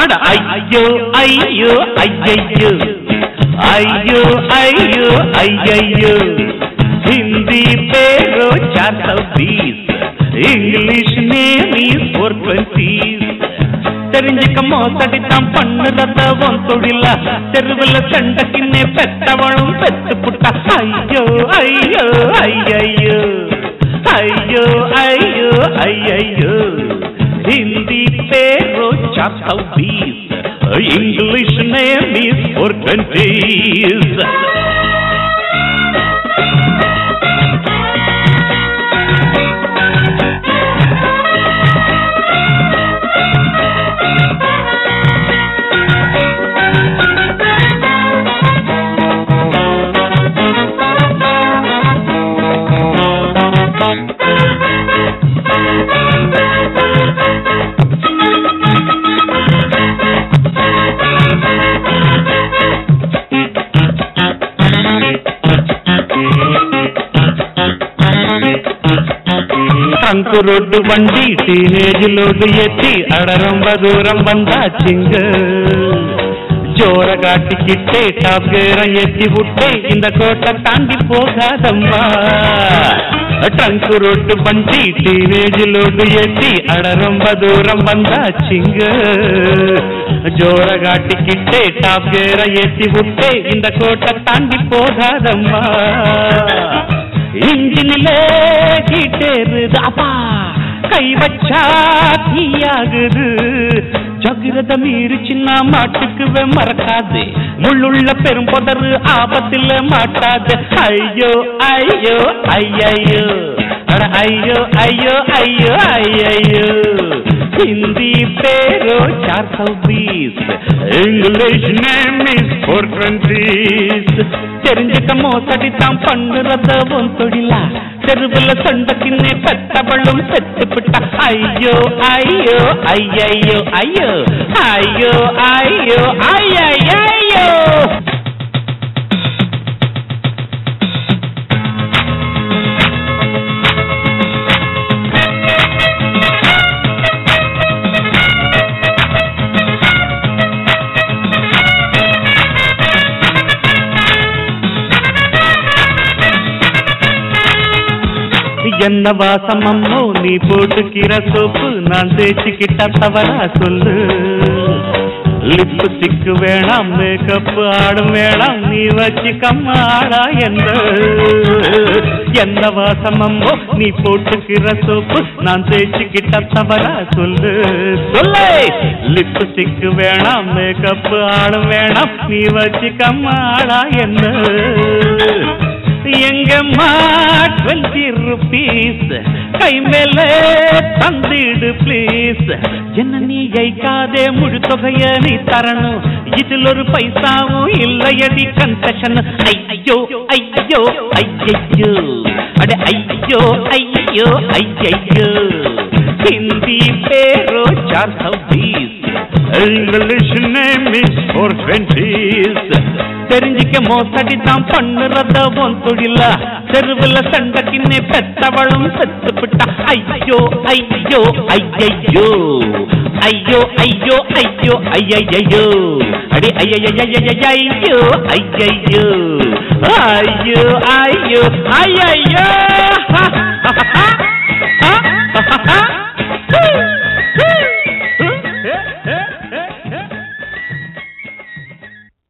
அட ஐயோ ஐயோ ஐயையோ ஐயோ ஐயோ ஐயையோ हिंदी पेरो चार सौ बीस English name is four twenties தெரிஞ்சுக்க மோசடித்தான் பண்ணுறத உன் தொழில தெருவில் சண்டைக்குன்னே பெத்தவளும் பெத்து புட்டா ஐயோ ஐயோ ஐயையோ ஐயோ ஐயோ ஐயையோ हिंदी पेरो चार सौ बीस English name is four twenties trunk road బండి టీనేజ్ లోడు ఎత్తి అడ ரொம்ப దూరం வந்தாச்சுங்க ஜோரகாட்டிக்கிட்டே டாப் கேரம் ஏத்தி விட்டே இந்த கோட்டை தாண்டி போகாதம்மா ட்ரங்க் ரோட்டு பண்டி டீனேஜ் லோடு ஏத்தி அட ரொம்ப தூரம் வந்தாச்சுங்க ஜோரகாட்டிக்கிட்டே டாப் கேரம் ஏத்தி விட்டே இந்த கோட்டை தாண்டி போகாதம்மா இன்ஜினிலே ஹீட்டேருதாப்பா கை வச்சா தீயாகுது ஜகிரத மீறி சின்ன மாட்டுக்குவே மறக்காது முள்ளுள்ள பெரும் புதரு ஆபத்துல மாட்டாது ஐயோ ஐயோ ஐயையோ அட ஐயோ ஐயோ ஐயோ ஐயையோ हिंदी पेरो चार सौ बीस English name is four twenties தெரிஞ்சுக்க மோசடி தான் பண்ணுறத உன் தொழிலா தெருவில் சண்டைக்குன்னே பெத்தவளும் செத்து விட்டா ஐயோ ஐயோ ஐயையோ ஐயோ ஐயோ ஐயோ ஐயையோ என்ன வாசமம்மோ நீ போட்டுக்கிற சோப்பு நான் தேய்ச்சிக்கிட்ட தவறா சொல்லு லிப்ஸ்டிக் வேணாம் மேக்கப் ஆடும் வேணாம் நீ வச்சுக்கம்மா ஆடா என்ன என்ன வாசமம்மோ நீ போட்டுக்கிற சோப்பு நான் தேய்ச்சிக்கிட்ட தவறா சொல்லு சொல்லு லிப்ஸ்டிக் வேணாம் மேக்கப் ஆடும் வேணாம் நீ வச்சுக்கம்மா ஆடா என்ன எங்கம்மா டுவெண்ட்டி ருபீஸ் கை மேல தந்திடு ப்ளீஸ் என்ன நீ கைக்காதே முழு தொகைய நீ தரணும் இதில் ஒரு பைசாவும் இல்லையடி கன்செஷன் ஐயோ ஐயோ ஐயையோ அட ஐயோ ஐயோ ஐயையோ ஹிந்தி பேரோ चार सौ बीस English name is four twenties தெரிஞ்சிக்க மோசடி தான் பண்ணுறத உன் தொழில தெருவில் சண்டைக்குன்னே பெத்தவளும் செத்து விட்டா ஐயோ ஐயோ ஐயையோ ஐயோ ஐயோ ஐயோ ஐயையோ அடி ஐயையோ ஐயையோ ஐயோ ஐயோ ஐயோ ஐயையோ